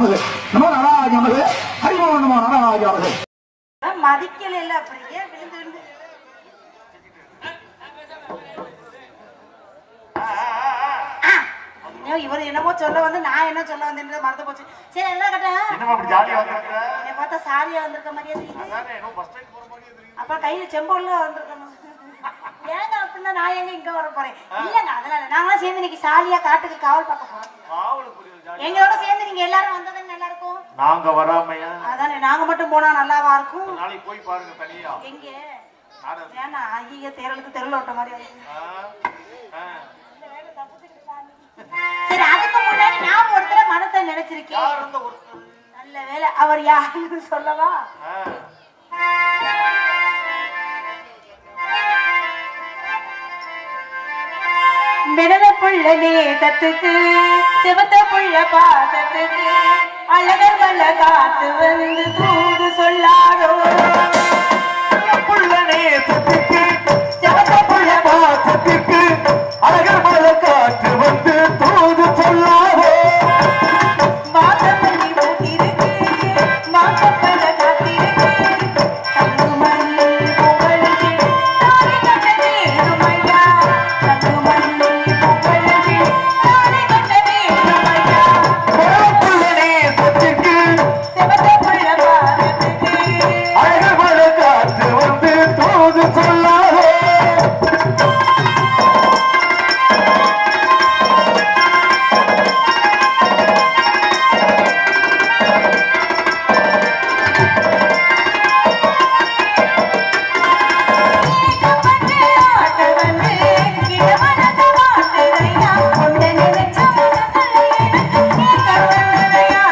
நமது நம நாராஜ நமது ஹரிமோ நம நாராஜ அவர்கள் மதிக்கல இல்ல அப்படியே விழுந்து விழுந்து ஆ, ஐயோ, இவர் என்னமோ சொல்ல வந்து நான் என்ன சொல்ல வந்தேன்றது மறந்து போச்சு சரி என்ன கட்டா என்னமா அப்படி ஜாலியா வந்திருக்க என்னை பார்த்தா சாரியா வந்திருக்க மாதிரியே தெரியுது அதானே என்னமோ பஸ் ஸ்டாண்ட் போற மாதிரியே தெரியுது அப்ப கையில செம்பொல்ல வந்திருக்கணும் ஏங்க அப்படின்னா நான் எங்க இங்க வர போறேன் இல்லங்க அதனால நாங்களாம் சேர்ந்து இன்னைக்கு சாலியா காட்டுக்கு காவல் பார்க்க போறோம் காவல் புரியுது ஜாலி எங்களோட சேர்ந்து நீங்க எல்லாரும் வந்ததுங்க நல்லா இருக்கும் நாங்க வராமையா அதானே நாங்க மட்டும் போனா நல்லாவா இருக்கும் ஒரு நாளைக்கு போய் பாருங்க தனியா எங்க நாடகம். ஏன்னா ஐய தேரலுக்கு தெருல ஓட்ட மாதிரி ஆயிடுச்சு. ஆ, ஆ. சரி அதுக்கு முன்னாடி நான் ஒருத்தர மனத்தை நினைச்சிருக்கேன் யார் அந்த ஒருத்தர் நல்ல வேலை அவர் யாருன்னு சொல்லவா ஆ. மிடல புள்ள நேசத்துக்கு சிவத்த புள்ள பாசத்துக்கு அழகர் வல்ல காத்து வந்து தூது சொல்லாதோ புள்ள நேசத்துக்கு சிவத்த புள்ள பாசத்துக்கு அழகர் மலை காற்று வந்து தூது சொல்லாதோ வாசப்பள்ளி ஊட்டிருக்கு வாசப்பட காத்திருக்கு தங்குமல்லி புகழுது தாலி கட்ட வேணுமையா தங்குமல்லி புகழுது தாலி கட்ட வேணுமையா புள்ள நேசத்துக்கு சிவத்த புள்ள பாசத்துக்கு அழகர் மலை காற்று வந்து தூது சொல்லாதோ கப்பட்டு ஆட்ட வந்து இட மனசு மாட்டுதையா உன்னை நினைச்ச மனசுல எனக்கு கேட்க பண்ணுதையா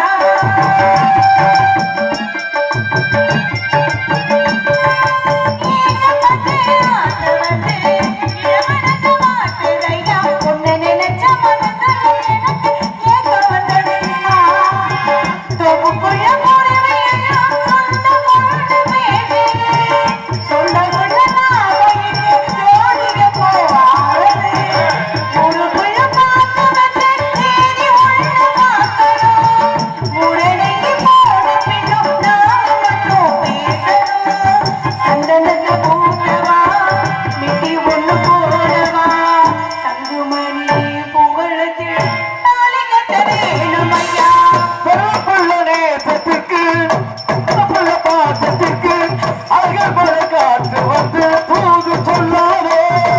சந்தனத்தை பூசவா மிட்டி ஒண்ணு போடவா சங்குமணி புகழத்தில் தாலி கட்ட வேணும் ஐயா புள்ள நேசத்துக்கு புள்ள பாசத்துக்கு அழகர் மலை காற்று வந்து தூது சொல்லாதோ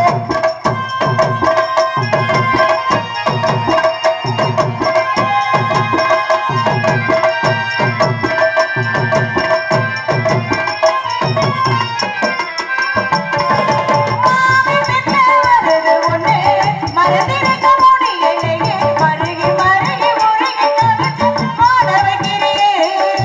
மாமி பெற்ற வரது ஒண்ணு மறந்திருக்க முடியலையே மருகி மருகி முழுகி தவிச்சு பாட வைக்கிறேன்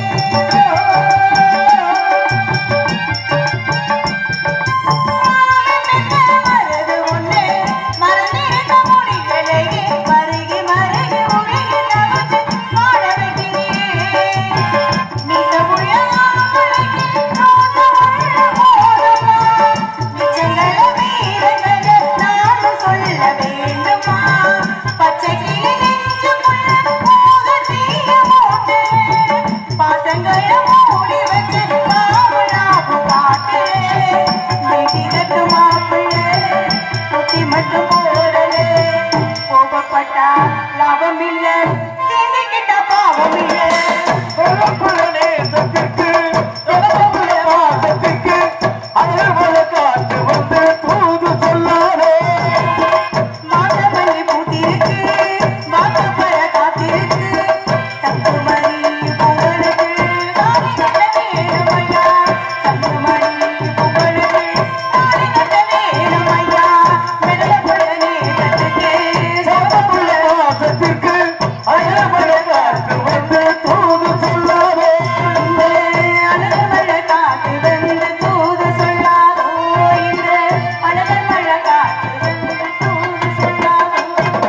வரது ஒண்ணு மறந்திருக்க முடியலையே மருகி மருகி முழுகி தவிச்சு பாட வைக்கிறேன் மிக உயர்வானவளுக்கு ரோசமுள்ள போதமா நிச்சயங்கள வீரங்கள நானும் சொல்ல வேண்டுமா பச்சை கிளி நெஞ்சுக்குள்ள போக தீய மூட்டு பாசங்கள மூடி வச்சு பாவனாவும் காட்டு வெட்டி கட்டு மாப்பிள்ளை குத்தி மட்டும் போடல கோபப்பட்டா லாபம் இல்ல சேர்ந்துக்கிட்ட பாவம் இல்ல புள்ள நேசத்துக்கு புள்ள பாசத்துக்கு அழகர் மலை காற்று வந்து தூது சொல்லாதோ மாதமல்லி பூத்திருக்கு வாசப்பட காத்திருக்கு சங்குமணி புகழுது தாலி கட்ட வேணுமையா சங்குமணி புகழுது தாலி கட்ட வேணுமையா மெடல புள்ள நேசத்துக்கு புள்ள பாசத்துக்கு அழகர் மலை காற்று வந்து தூது சொல்லாதோ இந்த அழகர் மழை காத்து வந்து தூது சொல்லாதோ இந்த அழகர் மழை காத்து வந்து தூது சொல்லாதோ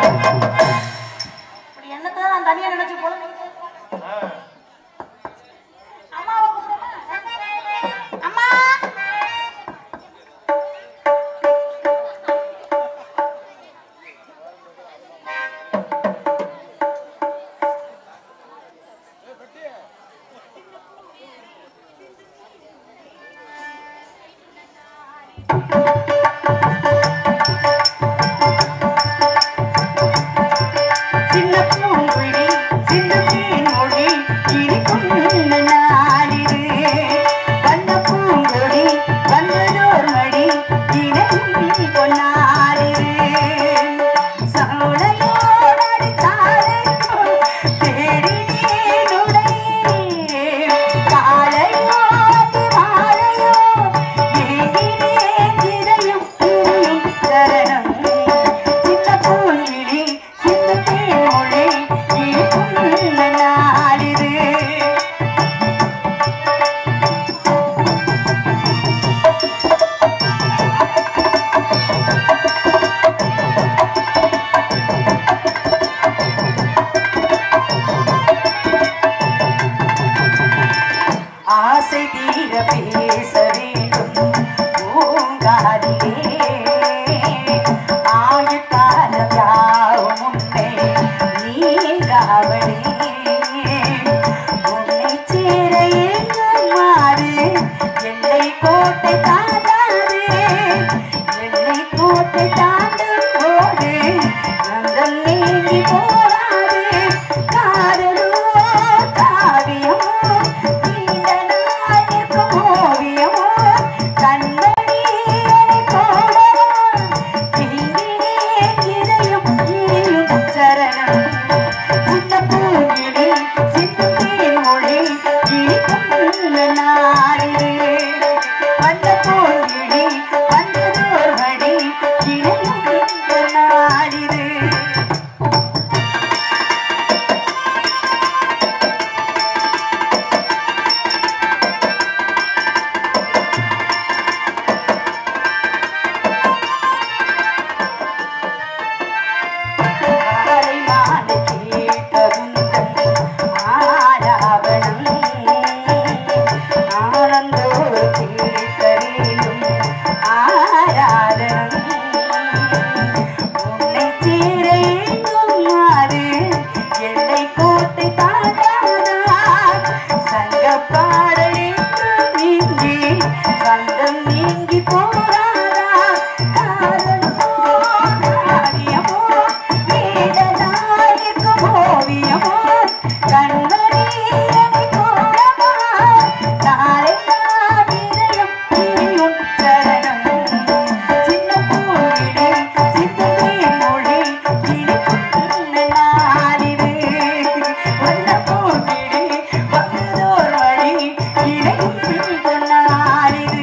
இப்படி என்னத்தான் நான் தனியா நினைச்சு போல அம்மாவை கூப்பிடுமா? அம்மா ஆசை தீர பேச வேண்டும் பூங்காரிலே ஆயுட்காலம் யாவும் உன்னை நீங்காவலே உன்னை சேர எங்குமாறு எல்லை கோட்டை தாண்டாது எல்லை கோட்டை தாண்டும் போது நந்தம் நீங்கி போகாது காதலோ காவியமோ நீண்ட நாள் நிற்கும் ஓவியமோ கண்மணி என்னை தோழவா தீங்கினே இதயம் நீயும் சரணம் சின்ன பூங்கிடி சிந்துதேன் மொழி இனிக்கும் நாடிலே வந்த பூங்கிடி வந்ததோர் வழி இணையும் நாடிலே காலை மாலை கேட்டதுந்தன் ஆராவணம் ஆனந்தோடு கேட்டறியும் ஆராதனம் உன்னை சேர எங்குமாறு எல்லை கோட்டை தாண்டாதார் சங்க பாடலுக்கு நீங்கி சங்கம் நீங்கி போராதா காதலோ காரியமோ நீடனாயிருக்கும் ஓவியமோ கண்மணி என்னை கோரமா நாளெல்லாம் இதயம் நீயும் சரணம் சின்ன பூவிடை சித்தமே மொழி இனிக்கும் நாளிது வந்த பூவிடை வந்ததோர் வழி இணையும் நாளிது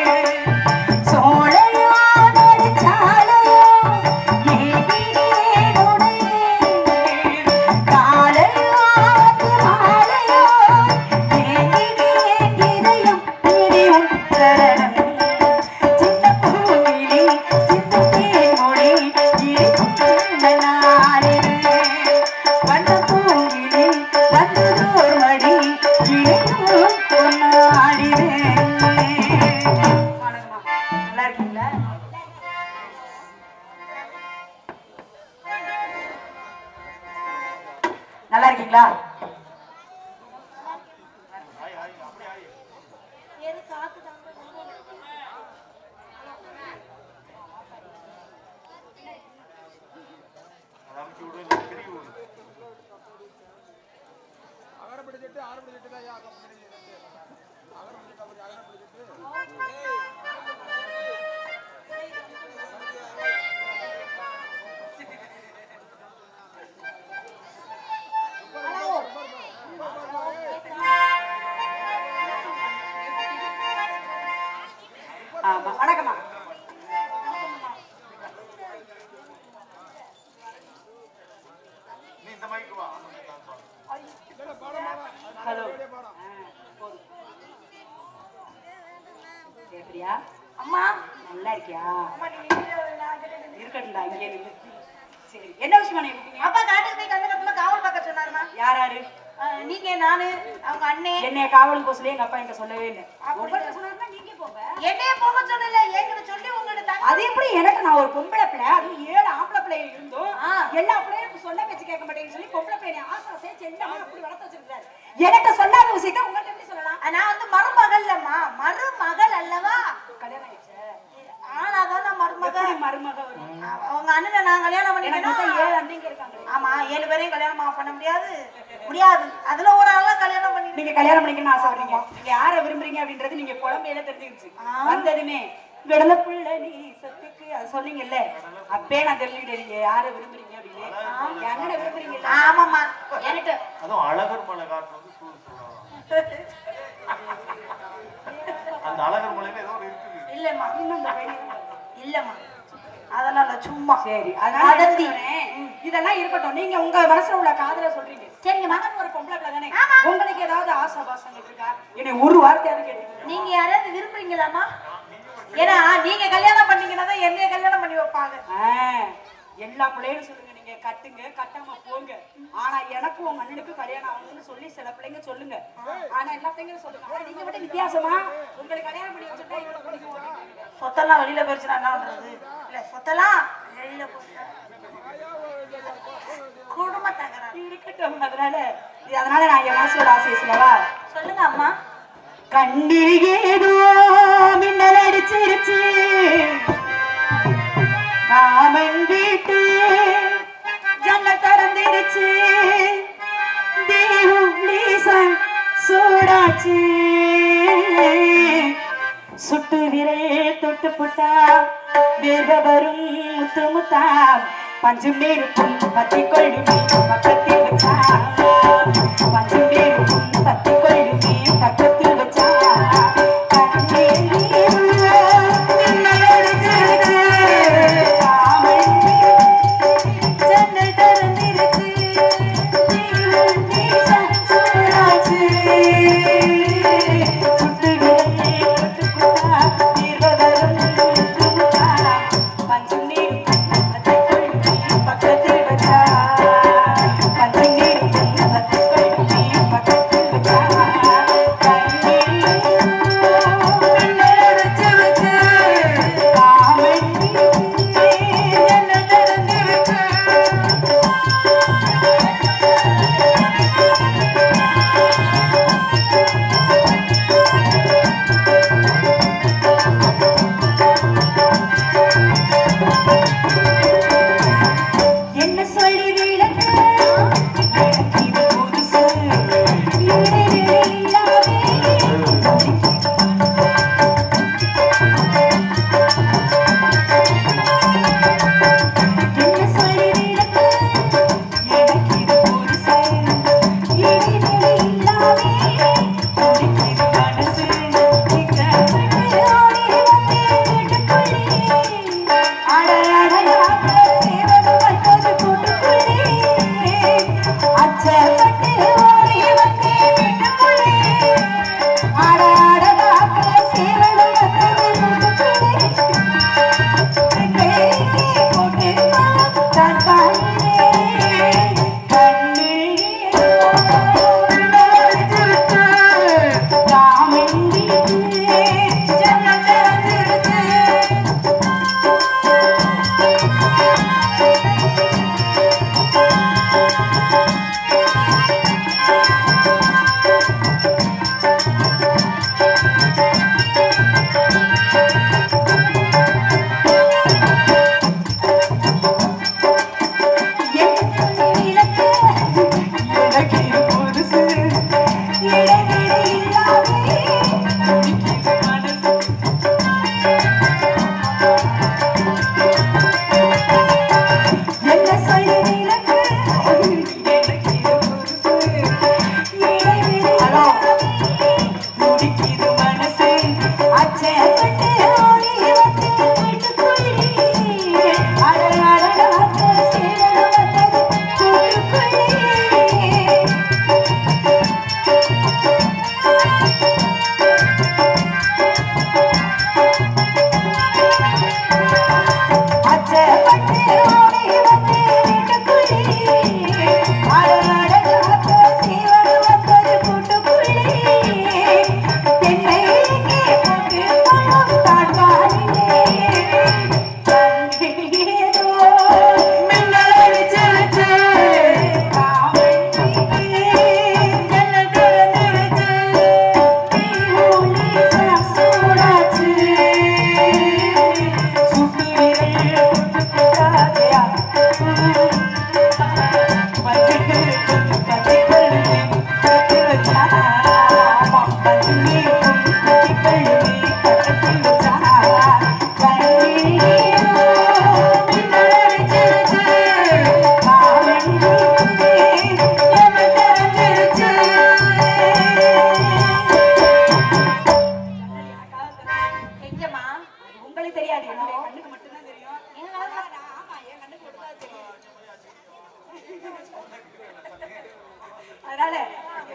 சோழையோ நெடுஞ்சாலையோ ஏதிலே உடையே காலையோ மாலையோ ஏதிலே இதயம் இனியும் சரணம் சின்ன பூவிலே சித்தமே மொழி இனிக்கும் நாளிது வந்த பூவிலே வந்ததோர் மடி இணையும் பொன்னாடிவே நல்லா இருக்கீங்களா நல்லா இருக்கீங்களா ஆமா வணக்கம்மா ஹலோ கேக்குறியா அம்மா நல்லா இருக்கியா இருக்கட்டும்டா இங்கே நில்லு. சரி என்ன விஷயமா நீ இருக்கீங்க அப்பா காட்டுக்கு போய் கண்ணு கட்டுல காவல் பார்க்க சொன்னாருமா யார் யாரு அஹ் நீங்க நானு அவங்க அண்ணே என்னைய காவல் கோசலே எங்க அப்பா என்கிட்ட சொல்லவே இல்லை உங்கள்ட்ட சொன்னாருன்னா நீங்க போங்க என்னைய போக சொல்லல என்கிட்ட சொல்லி உங்கள்ட்ட தங்க அது எப்படி எனக்கு நான் ஒரு பொம்பளை பிள்ளை அதுவும் ஏழு ஆம்பளை பிள்ளை இருந்தும் ஆ. எல்லா பிள்ளையும் சொல்ல பேச்சு கேட்க மாட்டேன்னு சொல்லி பொம்பளை பிள்ளை ஆசை சேர்த்து எல்லாமே அப்படி வளர்த்து வச்சிருக்காரு என்கிட்ட சொல்லாத விஷயத்த உங்கள்ட்ட எப்படி சொல்லலாம் நான் வந்து மருமகள்லம்மா மருமகள் அல்லவா கல்யாணம் ஆயிடுச்சு ஆனாதான் நான் மருமகள் எப்படி மருமக வரும் அவங்க அண்ணனை நான் கல்யாணம் எனக்கு மொத்தம் பண்ணிக்கணும் ஏழு அண்ணங்க இருக்காங்க ஆமா ஏழு பேரையும் கல்யாணம் பண்ண முடியாது முடியாது அதுல ஒரு ஆளா கல்யாணம் பண்ணி நீங்க கல்யாணம் பண்ணிக்கணும்னு ஆசைப்படுறீங்க நீங்க யாரை விரும்புறீங்க அப்படின்றது நீங்க குழம்பையில தெரிஞ்சுக்கிச்சு வந்ததுமே விடல புள்ள நீ சத்துக்கு அது சொன்னீங்கல்ல அப்பே நான் தெரிஞ்சுக்கிட்டேன் நீங்க யாரை விரும்புறீங்க அப்படின்னு என் அண்ணனை விரும்புறீங்கல்ல ஆமாம்மா என்கிட்ட அதுவும் அழகர் மலை காட்டு வந்து சூடு சொல்லுவாங்க அந்த அழகர் மலையில ஏதோ ஒரு இருக்குது இல்லம்மா இன்னும் இந்த பையன் இல்லம்மா அதெல்லாம் இல்ல, சும்மா சரி அதனால என்ன அதத்தி. சொல்றேன், இதெல்லாம் இருக்கட்டும் நீங்க உங்க மனசுல உள்ள காதல சொல்றீங்க சரிங்க மகன் ஒரு பொம்பளை பிள்ளை தானே ஆமா. உங்களுக்கு ஏதாவது ஆசை பாசங்கள் இருக்கா என்னை ஒரு வார்த்தையாவது கேட்டீங்க நீங்க யாராவது விரும்புறீங்களாமா ஏன்னா நீங்க கல்யாணம் பண்ணீங்கன்னா தான் என்னைய கல்யாணம் பண்ணி வைப்பாங்க எல்லா பிள்ளைகளும் சொல்லுங்க நீங்க நீங்க கட்டுங்க கட்டாம போங்க ஆனா எனக்கும் உங்க அண்ணனுக்கும் கல்யாணம் ஆகணும்னு சொல்லி சில பிள்ளைங்க சொல்லுங்க ஆனா எல்லா பிள்ளைங்களும் சொல்லுங்க ஆனா நீங்க மட்டும் வித்தியாசமா உங்களுக்கு கல்யாணம் பண்ணி வச்சுட்டா இவ்வளவு பிடிக்கும் அப்படின்னு. சொத்தெல்லாம் வெளியில போயிடுச்சுன்னா என்ன பண்றது இல்ல சொத்தெல்லாம் வெளியில போயிடுச்சா குடும்ப தகராறு இருக்கட்டும் அதனால இது அதனால நான் என் மனசோட ஆசையை சொல்லவா சொல்லுங்க அம்மா கண்ணில் ஏதோ மின்னல் அடிச்சிருச்சு காமன் வீட்டு ஜன்ன திறந்துருச்சு தேவம் லேசன் சூடாச்சு சுட்டு விரல் தொட்டு புட்டா வேர்வ வரும் முத்து முத்தா பஞ்சு மேருக்கும் பத்தி கொள்ளுமே பக்கத்தில் வச்சா பஞ்சு மேருக்கும் பத்தி கொள்ளுமே பக்கத்தில் வச்சா கண்ணே நீருள்ள மின்னல் அடிச்சிருச்சு. காமல் ஜன்னல் திறந்திருச்சு. தேவன் நேசம் சூடாச்சு. சுட்டு விரல் தொட்டு புட்டா வேர்வ வரும் முத்து முத்தா பஞ்சு மேருக்கும் பத்தி கொள்ளுமே பக்கத்தில் வச்சா பஞ்சு மேருக்கும் பத்தி கொள்ளுமே பக்கத்தில் வச்சா கண்ணே மின்னல் அடிச்சிருச்சு. காமல் ஜன்னல் திறந்திருச்சு. என்ன சொல்லி விளக்க எனக்கு இது புதுசு இடைவெளி இல்லாமே என்ன சொல்லி விளக்க எனக்கு இது புதுசு இடைவெளி இல்லாமே துடிக்குது மனசு நிக்கட்டு ஓடி வந்து வீட்டுக்குள்ளே அடடடடாக சேவகம் வந்தது கூட்டுக்குள்ளே அச்சப்பட்டு ஓடி வந்து வீட்டுக்குள்ளே அடடடடாக சேவகம் வந்தது கூட்டுக்குள்ளே என்ன சொல்லி விளக்கு எனக்கு இது புதுசு இடைவெளி துடிக்குது மனசு அச்சப்பட்டு ஓடி வந்து வீட்டுக்குள்ளே அடடடடாக சேவகம் வந்தது கூட்டுக்குள்ளே அச்சப்பட்டு ஓடி வந்து வீட்டுக்குள்ளே அடடடடாக சேவகம் வந்தது கூட்டுக்குள்ளே என்னை இங்கே போட்டு கொள்ளும் தாழ்வானிலே கண்ணீரோ மின்னல் அடிச்சிருச்சு காவல் ஜன்னல் திறந்துருச்சு தீவுலி சூடாச்சு சுட்டு விரல் தொட்டு புட்டாதையா மஞ்சள் கட்டி கொள்ளுமே கட்டி வச்சா மஞ்சள் கட்டி கொள்ளுமே கட்டி வச்சா கண்ணீரோ மின்னல் அடிச்சிருச்சு காவல் ஜன்னல் திறந்துருச்சு எங்கம்மா உங்களுக்கு தெரியாது என்னுடைய கண்ணுக்கு மட்டும்தான் தெரியும் ஆமா என் கண்ணுக்கு மட்டும்தான் தெரியும் அதனால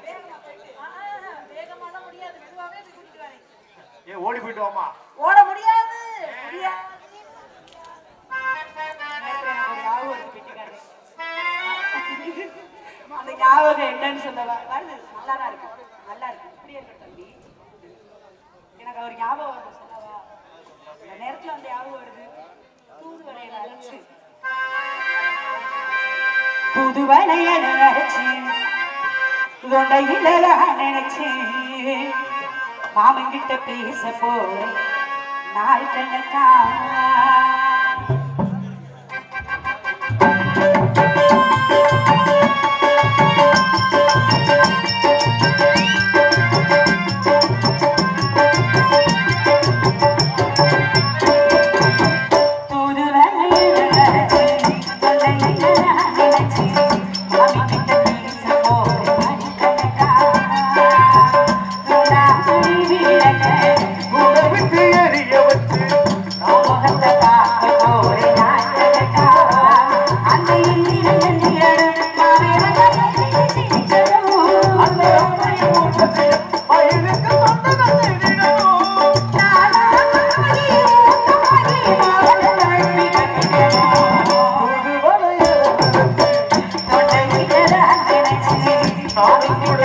வேகமான முடியாது மெதுவாவே போய் கூட்டிட்டு வரேன் ஏ ஓடி போயிட்டு வாமா ஓட முடியாது முடியாது நேத்து எனக்கு ஒரு ஞாபகம் வருது, கெட்டிக்காரரே. அந்த ஞாபகம் என்னன்னு சொல்லவா வருது நல்லா தான் இருக்கு நல்லா இருக்கு இப்படியே இருக்கு தம்பி எனக்கு அவர் ஞாபகம் வருது சொல்லவா இந்த நேரத்துல அந்த ஞாபகம் வருது தூதுவளையில அரைச்சு புதுவளைய அரைச்சு தொண்டையில நினைச்சு மாமன் கிட்ட பேச போறேன் நாள் கணக்கா விட்டு எரிய வச்சு வயலுக்கு சொந்தம் செய்திடணும் புது வளையல் சாமி கூட